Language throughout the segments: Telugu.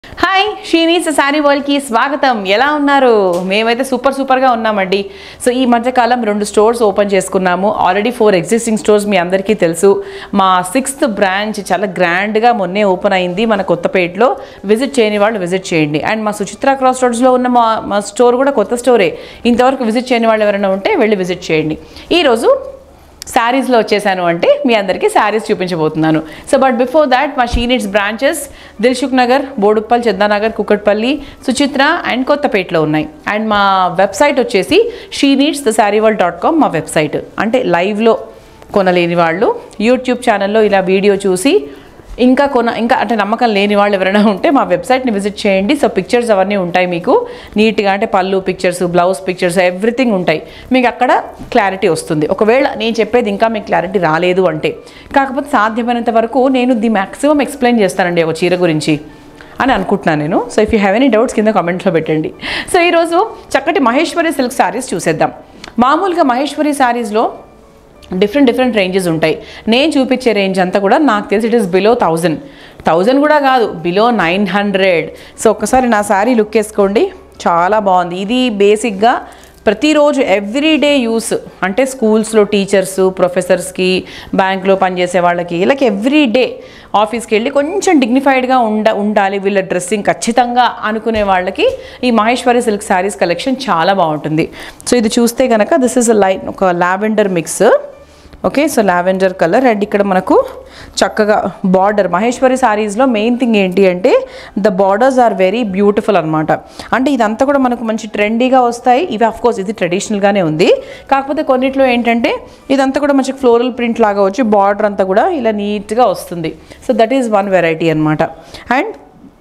హాయ్ షీనీస్ శారీ వరల్డ్కి స్వాగతం ఎలా ఉన్నారు మేమైతే సూపర్ సూపర్గా ఉన్నామండి సో ఈ మధ్యకాలం రెండు స్టోర్స్ ఓపెన్ చేసుకున్నాము ఆల్రెడీ ఫోర్ ఎగ్జిస్టింగ్ స్టోర్స్ మీ అందరికీ తెలుసు మా సిక్స్త్ బ్రాంచ్ చాలా గ్రాండ్గా మొన్నే ఓపెన్ అయింది మన కొత్తపేటలో విజిట్ చేయని వాళ్ళు విజిట్ చేయండి అండ్ మా సుచిత్ర క్రాస్ రోడ్స్లో ఉన్న మా మా స్టోర్ కూడా కొత్త స్టోరే ఇంతవరకు విజిట్ చేయని వాళ్ళు ఎవరైనా ఉంటే వెళ్ళి విజిట్ చేయండి ఈరోజు శారీస్లో వచ్చేసాను అంటే మీ అందరికీ శారీస్ చూపించబోతున్నాను సో బట్ బిఫోర్ దాట్ మా She Needs branches Dilsukhnagar Boduppal Chandanagar Kukatpally Suchitra and కొత్తపేటలో ఉన్నాయి అండ్ మా వెబ్సైట్ వచ్చేసి She Needs the saree world dot com మా వెబ్సైట్ అంటే లైవ్లో కొనలేని వాళ్ళు యూట్యూబ్ ఛానల్లో ఇలా వీడియో చూసి ఇంకా కొన ఇంకా అంటే నమ్మకం లేని వాళ్ళు ఎవరైనా ఉంటే మా వెబ్సైట్ని విజిట్ చేయండి సో పిక్చర్స్ అవన్నీ ఉంటాయి మీకు నీట్గా అంటే పళ్ళు పిక్చర్స్ బ్లౌజ్ పిక్చర్స్ ఎవ్రీథింగ్ ఉంటాయి మీకు అక్కడ క్లారిటీ వస్తుంది ఒకవేళ నేను చెప్పేది ఇంకా మీకు క్లారిటీ రాలేదు అంటే కాకపోతే సాధ్యమైనంత వరకు నేను ది మ్యాక్సిమం ఎక్స్ప్లెయిన్ చేస్తానండి ఒక చీర గురించి అని అనుకుంటున్నాను నేను so if you have any doubts కింద కామెంట్లో పెట్టండి సో ఈరోజు చక్కటి మహేశ్వరి సిల్క్ శారీస్ చూసేద్దాం మామూలుగా మహేశ్వరి శారీస్లో డిఫరెంట్ డిఫరెంట్ రేంజెస్ ఉంటాయి నేను చూపించే రేంజ్ అంతా కూడా నాకు తెలిసి it is below thousand thousand కూడా కాదు బిలో నైన్ హండ్రెడ్ సో ఒక్కసారి నా శారీ లుక్ వేసుకోండి చాలా బాగుంది ఇది బేసిక్గా ప్రతిరోజు ఎవ్రీడే యూస్ అంటే స్కూల్స్లో టీచర్స్ ప్రొఫెసర్స్కి బ్యాంక్లో పనిచేసే వాళ్ళకి వీళ్ళకి ఎవ్రీ డే ఆఫీస్కి వెళ్ళి కొంచెం డిగ్నిఫైడ్గా ఉండ ఉండాలి వీళ్ళ డ్రెస్సింగ్ ఖచ్చితంగా అనుకునే వాళ్ళకి ఈ మహేశ్వరి సిల్క్ శారీస్ కలెక్షన్ చాలా బాగుంటుంది సో ఇది చూస్తే కనుక దిస్ ఇస్ లైన్ ఒక lavender mix okay so lavender colour and ఇక్కడ మనకు చక్కగా బార్డర్ మహేశ్వరి శారీస్లో మెయిన్ థింగ్ ఏంటి అంటే the borders are very beautiful అనమాట అంటే ఇదంతా కూడా మనకు మంచి ట్రెండీగా వస్తాయి ఇవి ఆఫ్ కోర్స్ ఇది ట్రెడిషనల్గానే ఉంది కాకపోతే కొన్నిట్లో ఏంటంటే ఇదంతా కూడా మంచి ఫ్లోరల్ ప్రింట్ లాగా వచ్చి బార్డర్ అంతా కూడా ఇలా నీట్గా వస్తుంది so that is one variety అనమాట అండ్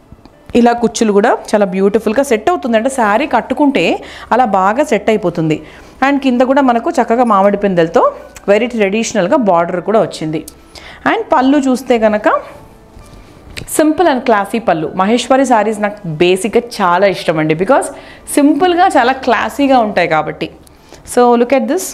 ఇలా కుచ్చులు కూడా చాలా బ్యూటిఫుల్గా సెట్ అవుతుంది అంటే శారీ కట్టుకుంటే అలా బాగా సెట్ అయిపోతుంది అండ్ కింద కూడా మనకు చక్కగా మామిడి పిందెలతో వెరీ ట్రెడిషనల్గా బార్డర్ కూడా వచ్చింది అండ్ పళ్ళు చూస్తే కనుక సింపుల్ అండ్ క్లాసీ పళ్ళు మహేశ్వరి శారీస్ నాకు బేసిక్గా చాలా ఇష్టం అండి బికాస్ సింపుల్గా చాలా క్లాసీగా ఉంటాయి కాబట్టి సో లుక్ ఎట్ దిస్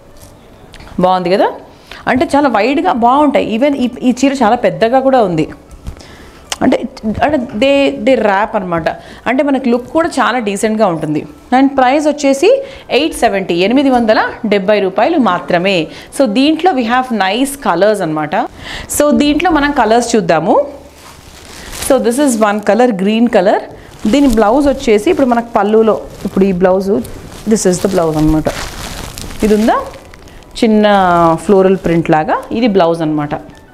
బాగుంది కదా అంటే చాలా వైడ్గా బాగుంటాయి ఈవెన్ ఈ ఈ చీర చాలా పెద్దగా కూడా ఉంది అంటే అంటే దే దే ర్యాప్ అనమాట అంటే మనకి లుక్ కూడా చాలా డీసెంట్గా ఉంటుంది అండ్ ప్రైస్ వచ్చేసి ఎయిట్ సెవెంటీ ఎనిమిది వందల డెబ్బై రూపాయలు మాత్రమే సో దీంట్లో వీ హ్యావ్ నైస్ కలర్స్ అనమాట సో దీంట్లో మనం కలర్స్ చూద్దాము so this is one colour green colour దీని బ్లౌజ్ వచ్చేసి ఇప్పుడు మనకు పళ్ళులో ఇప్పుడు ఈ blouse this is the blouse అనమాట ఇది ఉందా చిన్న ఫ్లోరల్ ప్రింట్ లాగా ఇది బ్లౌజ్ అనమాట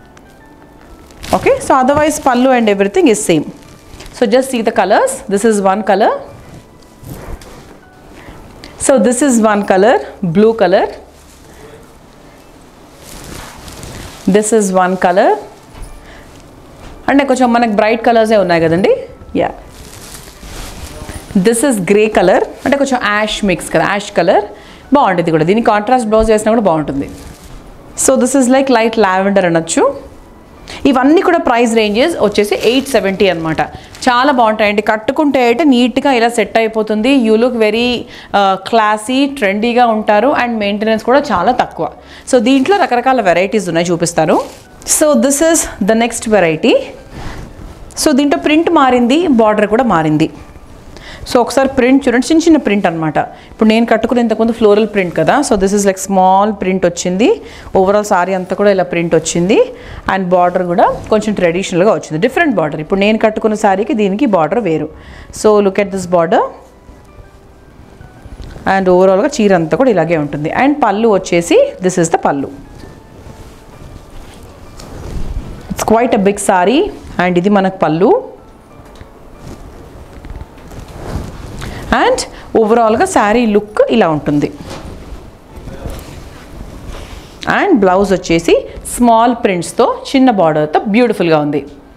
okay so otherwise pallu and everything is same so just see the colors this is one color so this is one color blue color this is one color అంటే కొంచెం మనకు బ్రైట్ కలర్సే ఉన్నాయి కదండి yeah this is grey colour అంటే కొంచెం యాష్ మిక్స్ కదా యాష్ కలర్ బాగుంటుంది కూడా దీనికి కాంట్రాస్ట్ బ్లౌజ్ వేసినా కూడా బాగుంటుంది so this is like light lavender అనొచ్చు ఇవన్నీ కూడా ప్రైస్ రేంజెస్ వచ్చేసి ఎయిట్ సెవెంటీ అనమాట చాలా బాగుంటాయండి కట్టుకుంటే అయితే నీట్గా ఇలా సెట్ అయిపోతుంది యూ లుక్ వెరీ క్లాసీ ట్రెండీగా ఉంటారు అండ్ మెయింటెనెన్స్ కూడా చాలా తక్కువ సో దీంట్లో రకరకాల వెరైటీస్ ఉన్నాయి చూపిస్తాను so this is the next variety so దీంట్లో ప్రింట్ మారింది బార్డర్ కూడా మారింది సో ఒకసారి ప్రింట్ చూడండి చిన్న చిన్న ప్రింట్ అనమాట ఇప్పుడు నేను కట్టుకునే ఇంతకుముందు ఫ్లోరల్ ప్రింట్ కదా so this is like small print వచ్చింది ఓవరాల్ సారీ అంతా కూడా ఇలా ప్రింట్ వచ్చింది అండ్ బార్డర్ కూడా కొంచెం ట్రెడిషనల్గా వచ్చింది డిఫరెంట్ బార్డర్ ఇప్పుడు నేను కట్టుకున్న సారీకి దీనికి బార్డర్ వేరు so look at this border and ఓవరాల్గా చీర అంతా కూడా ఇలాగే ఉంటుంది అండ్ పళ్ళు వచ్చేసి this is the pallu it's quite a big sari and ఇది మనకు పళ్ళు అండ్ ఓవరాల్గా శారీ లుక్ ఇలా ఉంటుంది అండ్ బ్లౌజ్ వచ్చేసి స్మాల్ ప్రింట్స్తో చిన్న బార్డర్తో బ్యూటిఫుల్గా ఉంది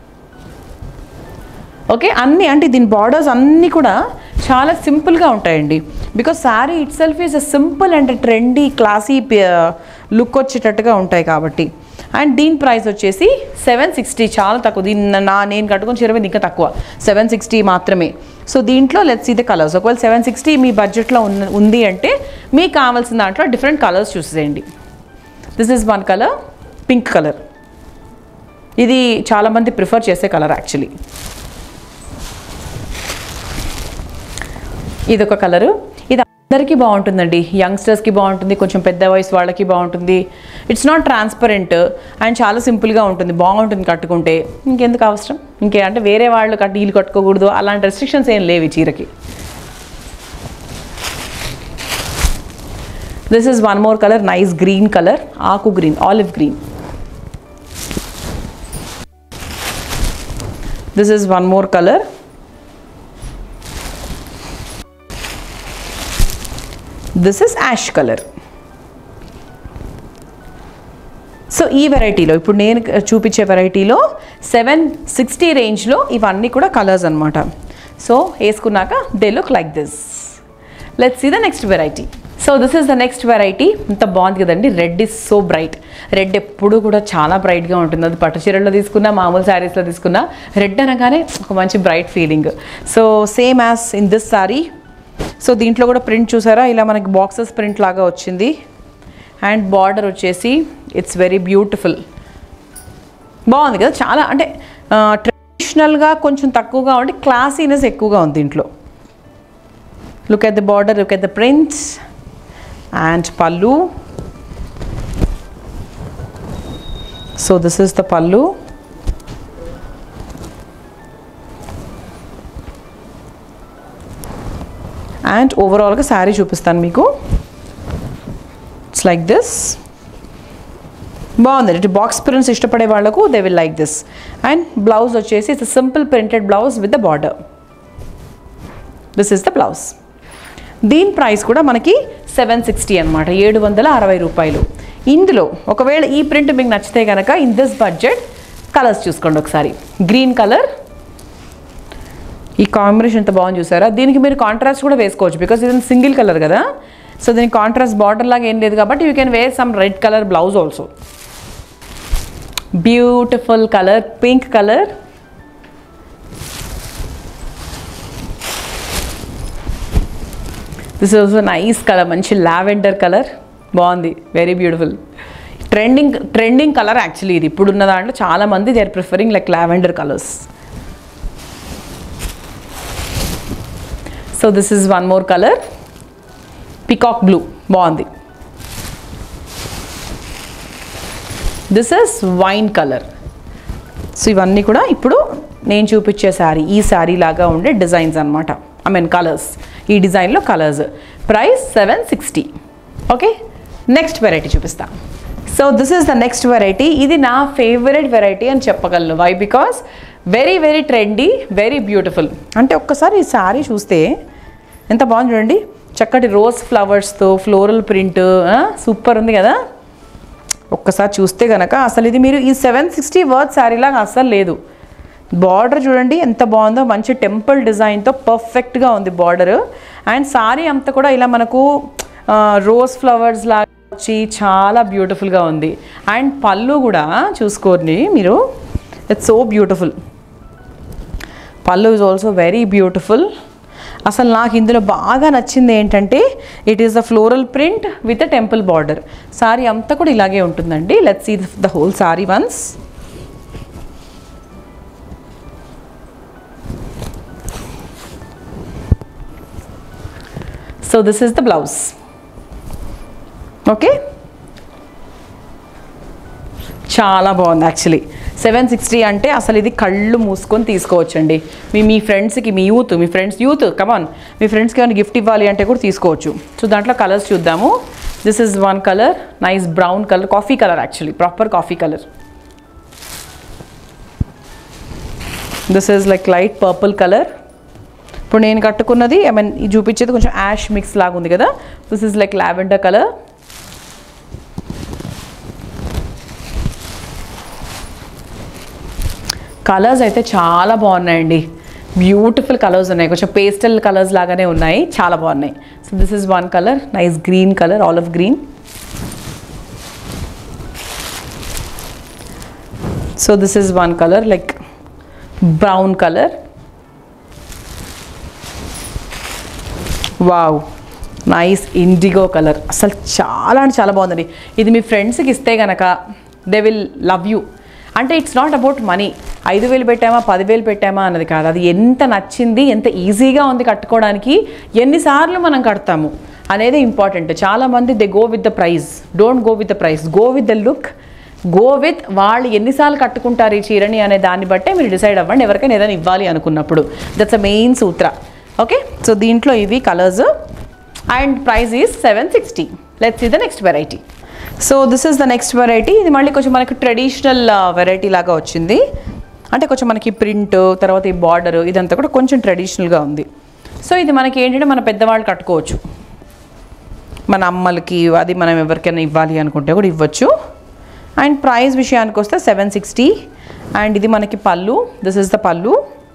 ఓకే అన్నీ అంటే దీని బార్డర్స్ అన్నీ కూడా చాలా సింపుల్గా ఉంటాయండి because sari itself is a simple and trendy classy look వచ్చేటట్టుగా ఉంటాయి కాబట్టి అండ్ దీని ప్రైస్ వచ్చేసి సెవెన్ సిక్స్టీ చాలా తక్కువ దీని నా నేను కట్టుకుని చీర మీద ఇంకా తక్కువ సెవెన్ సిక్స్టీ మాత్రమే సో దీంట్లో లెట్స్ ఇది కలర్స్ ఒకవేళ సెవెన్ సిక్స్టీ మీ బడ్జెట్లో ఉన్న ఉంది అంటే మీకు కావాల్సిన దాంట్లో డిఫరెంట్ కలర్స్ చూసేయండి this is one colour pink colour ఇది చాలామంది ప్రిఫర్ చేసే కలర్ యాక్చువల్లీ ఇది ఒక కలరు ఇది అందరికీ బాగుంటుందండి యంగ్స్టర్స్కి బాగుంటుంది కొంచెం పెద్ద వయసు వాళ్ళకి బాగుంటుంది ఇట్స్ నాట్ ట్రాన్స్పరెంట్ అండ్ చాలా సింపుల్గా ఉంటుంది బాగుంటుంది కట్టుకుంటే ఇంకెందుకు అవసరం ఇంకే అంటే వేరే వాళ్ళు కట్టి వీళ్ళు కట్టుకోకూడదు అలాంటి రెస్ట్రిక్షన్స్ ఏం లేవు ఈ చీరకి this is one more colour nice green colour ఆకు green olive green this is one more colour this is ash colour so ఈ వెరైటీలో ఇప్పుడు నేను చూపించే వెరైటీలో సెవెన్ సిక్స్టీ రేంజ్లో ఇవన్నీ కూడా కలర్స్ అనమాట సో వేసుకున్నాక they look like this let's see the next variety so this is the next variety ఇంత బాగుంది కదండి red is so bright red ఎప్పుడు కూడా చాలా బ్రైట్గా ఉంటుంది అది పట్టు చీరల్లో తీసుకున్నా మామూలు శారీస్లో తీసుకున్నా రెడ్ అనగానే ఒక మంచి bright feeling so same as in this sari so దీంట్లో కూడా ప్రింట్ చూసారా ఇలా మనకి బాక్సెస్ ప్రింట్ లాగా వచ్చింది అండ్ బార్డర్ వచ్చేసి ఇట్స్ వెరీ బ్యూటిఫుల్ బాగుంది కదా చాలా అంటే ట్రెడిషనల్గా కొంచెం తక్కువగా ఉండి క్లాసీనెస్ ఎక్కువగా ఉంది దీంట్లో look at the border look at the prints and pallu so this is the pallu and ఓవరాల్గా శారీ చూపిస్తాను మీకు ఇట్స్ లైక్ దిస్ బాగుంది ఇటు బాక్స్ ప్రింట్స్ ఇష్టపడే వాళ్ళకు they will like this and blouse వచ్చేసి it's simple printed blouse with the border this is the blouse దీని ప్రైస్ కూడా మనకి సెవెన్ సిక్స్టీ అనమాట ఏడు వందల అరవై రూపాయలు ఇందులో ఒకవేళ ఈ ప్రింట్ మీకు నచ్చితే కనుక ఇన్ దిస్ బడ్జెట్ కలర్స్ చూసుకోండి ఒకసారి గ్రీన్ కలర్ ఈ కాంబినేషన్ ఎంత బాగుంది చూసారా దీనికి మీరు కాంట్రాస్ట్ కూడా వేసుకోవచ్చు బికాస్ ఇది సింగిల్ కలర్ కదా సో దీనికి కాంట్రాస్ట్ బార్డర్ లాగా ఏం లేదు కాబట్టి you can wear some red colour blouse also beautiful colour pink colour this also nice colour మంచి లావెండర్ కలర్ బాగుంది very beautiful trending trending colour actually ఇది ఇప్పుడున్న దాంట్లో చాలా మంది they are preferring like lavender colours so this is one more colour peacock blue బాగుంది this is wine colour so ఇవన్నీ కూడా ఇప్పుడు నేను చూపించే శారీ ఈ శారీ లాగా ఉండే డిజైన్స్ అనమాట ఐ మీన్ కలర్స్ ఈ డిజైన్లో colours price seven sixty okay next variety చూపిస్తా so this is the next variety ఇది నా ఫేవరెట్ వెరైటీ అని చెప్పగలను why because very very trendy very beautiful అంటే ఒక్కసారి ఈ శారీ చూస్తే ఎంత బాగుంది చూడండి చక్కటి రోజ్ ఫ్లవర్స్తో ఫ్లోరల్ ప్రింట్ సూపర్ ఉంది కదా ఒక్కసారి చూస్తే కనుక అసలు ఇది మీరు ఈ సెవెన్ సిక్స్టీ వర్త్ శారీలాగా అస్సలు లేదు బార్డర్ చూడండి ఎంత బాగుందో మంచి టెంపుల్ డిజైన్తో పర్ఫెక్ట్గా ఉంది బార్డర్ అండ్ సారీ అంతా కూడా ఇలా మనకు రోజ్ ఫ్లవర్స్ లాగా వచ్చి చాలా బ్యూటిఫుల్గా ఉంది అండ్ పళ్ళు కూడా చూసుకోండి మీరు it's so beautiful pallu is also very beautiful అసలు నాకు ఇందులో బాగా నచ్చింది ఏంటంటే it is the floral print with a temple border sari అంతా కూడా ఇలాగే ఉంటుందండి let's see the whole sari once so this is the blouse okay చాలా బాగుంది యాక్చువల్లీ సెవెన్ సిక్స్టీ అంటే అసలు ఇది కళ్ళు మూసుకొని తీసుకోవచ్చండి మీ మీ ఫ్రెండ్స్కి మీ యూత్ మీ ఫ్రెండ్స్ యూత్ కమాన్ మీ ఫ్రెండ్స్కి ఏమైనా గిఫ్ట్ ఇవ్వాలి అంటే కూడా తీసుకోవచ్చు సో దాంట్లో కలర్స్ చూద్దాము this is one colour nice brown colour coffee colour actually proper coffee colour this is like light purple colour ఇప్పుడు నేను కట్టుకున్నది ఐ మీన్ ఇది చూపించేది కొంచెం యాష్ మిక్స్ లాగా ఉంది కదా this is like lavender colour colours అయితే చాలా బాగున్నాయండి బ్యూటిఫుల్ కలర్స్ ఉన్నాయి కొంచెం పేస్టల్ కలర్స్ లాగానే ఉన్నాయి చాలా బాగున్నాయి so this is one colour nice green colour all of green so this is one colour like brown colour wow nice indigo colour అసలు చాలా అంటే చాలా బాగుందండి ఇది మీ ఫ్రెండ్స్కి ఇస్తే గనక దే విల్ లవ్ యూ అంటే ఇట్స్ నాట్ అబౌట్ మనీ ఐదు వేలు పెట్టామా పదివేలు పెట్టామా అన్నది కాదు అది ఎంత నచ్చింది ఎంత ఈజీగా ఉంది కట్టుకోవడానికి ఎన్నిసార్లు మనం కడతాము అనేది ఇంపార్టెంట్ చాలామంది they go with the price don't go with the price go with the look go with వాళ్ళు ఎన్నిసార్లు కట్టుకుంటారు ఈ చీరని అనే దాన్ని బట్టే మీరు డిసైడ్ అవ్వండి ఎవరికైనా ఏదైనా ఇవ్వాలి అనుకున్నప్పుడు దట్స్ అ మెయిన్ సూత్ర ఓకే సో దీంట్లో ఇవి colours and price is seven sixty let's see the next variety so this is the next variety ఇది మళ్ళీ కొంచెం మనకి ట్రెడిషనల్ వెరైటీ లాగా వచ్చింది అంటే కొంచెం మనకి ప్రింట్ తర్వాత ఈ బార్డర్ ఇదంతా కూడా కొంచెం ట్రెడిషనల్గా ఉంది సో ఇది మనకి ఏంటంటే మన పెద్దవాళ్ళు కట్టుకోవచ్చు మన అమ్మలకి అది మనం ఎవరికైనా ఇవ్వాలి అనుకుంటే కూడా ఇవ్వచ్చు అండ్ ప్రైస్ విషయానికి వస్తే సెవెన్ సిక్స్టీ అండ్ ఇది మనకి pallu this is the pallu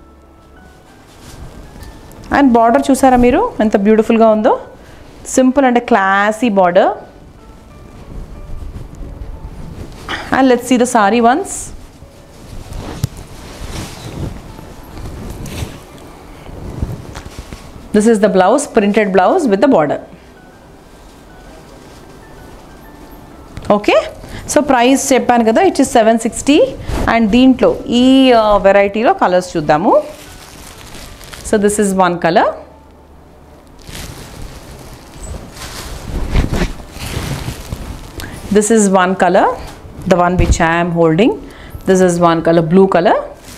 and border చూసారా మీరు ఎంత బ్యూటిఫుల్గా ఉందో సింపుల్ అంటే classy border and let's see the sari once this is the blouse printed blouse with the border okay so price చెప్పాను కదా it is seven sixty and దీంట్లో ఈ వెరైటీలో కలర్స్ చూద్దాము so this is one colour this is one color the one which I am holding this is one color blue color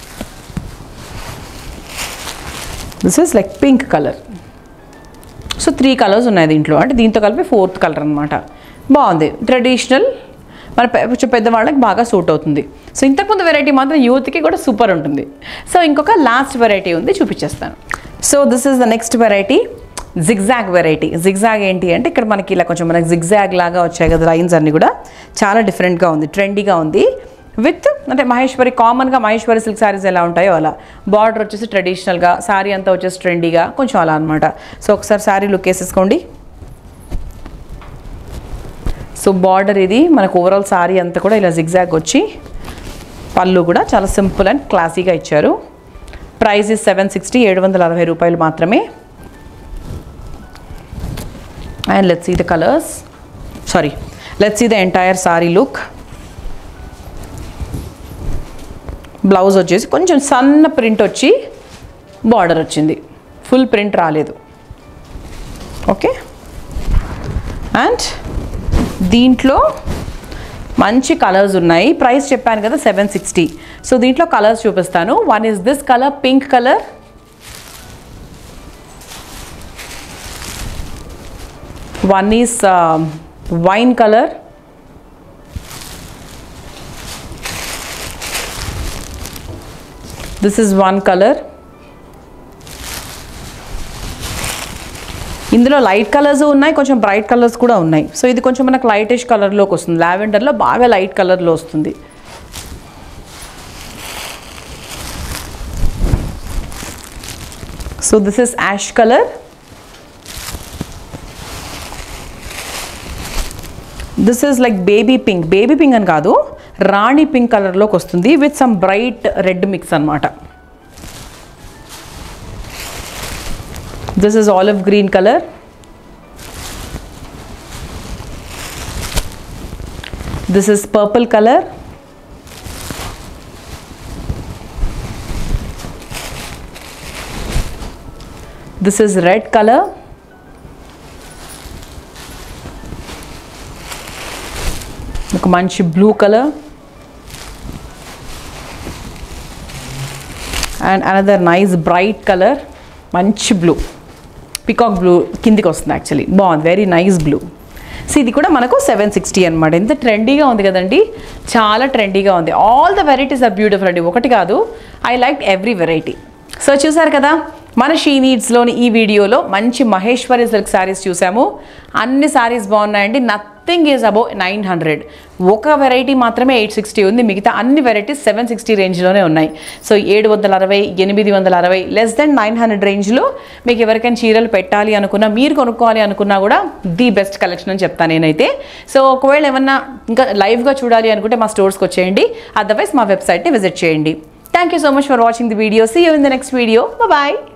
this is like pink color so three colours ఉన్నాయి దీంట్లో అంటే దీంతో కలిపి ఫోర్త్ కలర్ అనమాట బాగుంది ట్రెడిషనల్ మన పె- కొంచెం పెద్దవాళ్ళకి బాగా సూట్ అవుతుంది సో ఇంతకుముందు వెరైటీ మాత్రం యూత్కి కూడా సూపర్ ఉంటుంది సో ఇంకొక లాస్ట్ వెరైటీ ఉంది చూపించేస్తాను so this is the next variety zigzag variety zigzag ఏంటి అంటే ఇక్కడ మనకి ఇలా కొంచెం మనకి జిగ్జాగ్ లాగా వచ్చాయి కదా లైన్స్ అన్నీ కూడా చాలా డిఫరెంట్గా ఉంది ట్రెండీగా ఉంది విత్ అంటే మహేశ్వరి కామన్గా మహేశ్వరి సిల్క్ శారీస్ ఎలా ఉంటాయో అలా బార్డర్ వచ్చేసి ట్రెడిషనల్గా శారీ అంతా వచ్చేసి ట్రెండీగా కొంచెం అలా అనమాట సో ఒకసారి శారీ లుక్ వేసేసుకోండి సో బార్డర్ ఇది మనకు ఓవరాల్ శారీ అంతా కూడా ఇలా జిగ్జాగ్ వచ్చి పళ్ళు కూడా చాలా సింపుల్ అండ్ క్లాసీగా ఇచ్చారు ప్రైస్ ఇస్ సెవెన్ సిక్స్టీ ఏడు వందల అరవై రూపాయలు మాత్రమే and let's see the colours sari let's see the entire sari look blouse వచ్చేసి కొంచెం సన్న ప్రింట్ వచ్చి బార్డర్ వచ్చింది ఫుల్ ప్రింట్ రాలేదు ఓకే అండ్ దీంట్లో మంచి కలర్స్ ఉన్నాయి ప్రైస్ చెప్పాను కదా సెవెన్ సిక్స్టీ సో దీంట్లో కలర్స్ చూపిస్తాను one is this colour pink colour one is wine colour this is one colour ఇందులో లైట్ కలర్స్ ఉన్నాయి కొంచెం బ్రైట్ కలర్స్ కూడా ఉన్నాయి సో ఇది కొంచెం మనకు లైటిష్ కలర్లోకి వస్తుంది లావెండర్లో బాగా లైట్ కలర్లో వస్తుంది so this is ash colour this is like baby pink baby pink అని కాదు రాణి పింక్ కలర్లోకి వస్తుంది with some bright red mix అనమాట this is olive green colour this is purple colour this is red colour ఒక మంచి blue colour and another nice bright colour మంచి బ్లూ పికాక్ బ్లూ కిందికి వస్తుంది యాక్చువల్లీ బాగుంది వెరీ నైస్ బ్లూ సో ఇది కూడా మనకు సెవెన్ సిక్స్టీ అనమాట ఎంత ట్రెండీగా ఉంది కదండి చాలా ట్రెండీగా ఉంది all the varieties are beautiful అండి ఒకటి కాదు I like every variety so చూసారు కదా మన షీ నీడ్స్లోని ఈ వీడియోలో మంచి మహేశ్వరి సిల్క్ శారీస్ చూసాము అన్ని శారీస్ బాగున్నాయండి nothing is above nine hundred ఒక వెరైటీ మాత్రమే ఎయిట్ సిక్స్టీ ఉంది మిగతా అన్ని వెరైటీస్ సెవెన్ సిక్స్టీ రేంజ్లోనే ఉన్నాయి సో ఏడు వందల అరవై ఎనిమిది వందల అరవై లెస్ దెన్ నైన్ హండ్రెడ్ రేంజ్లో మీకు ఎవరికైనా చీరలు పెట్టాలి అనుకున్నా మీరు కొనుక్కోవాలి అనుకున్నా కూడా ది బెస్ట్ కలెక్షన్ అని చెప్తాను నేనైతే సో ఒకవేళ ఏమన్నా ఇంకా లైవ్గా చూడాలి అనుకుంటే మా స్టోర్స్కి వచ్చేయండి అదర్వైజ్ మా వెబ్సైట్ని విజిట్ చేయండి thank you so much for watching the video see you in the next video bye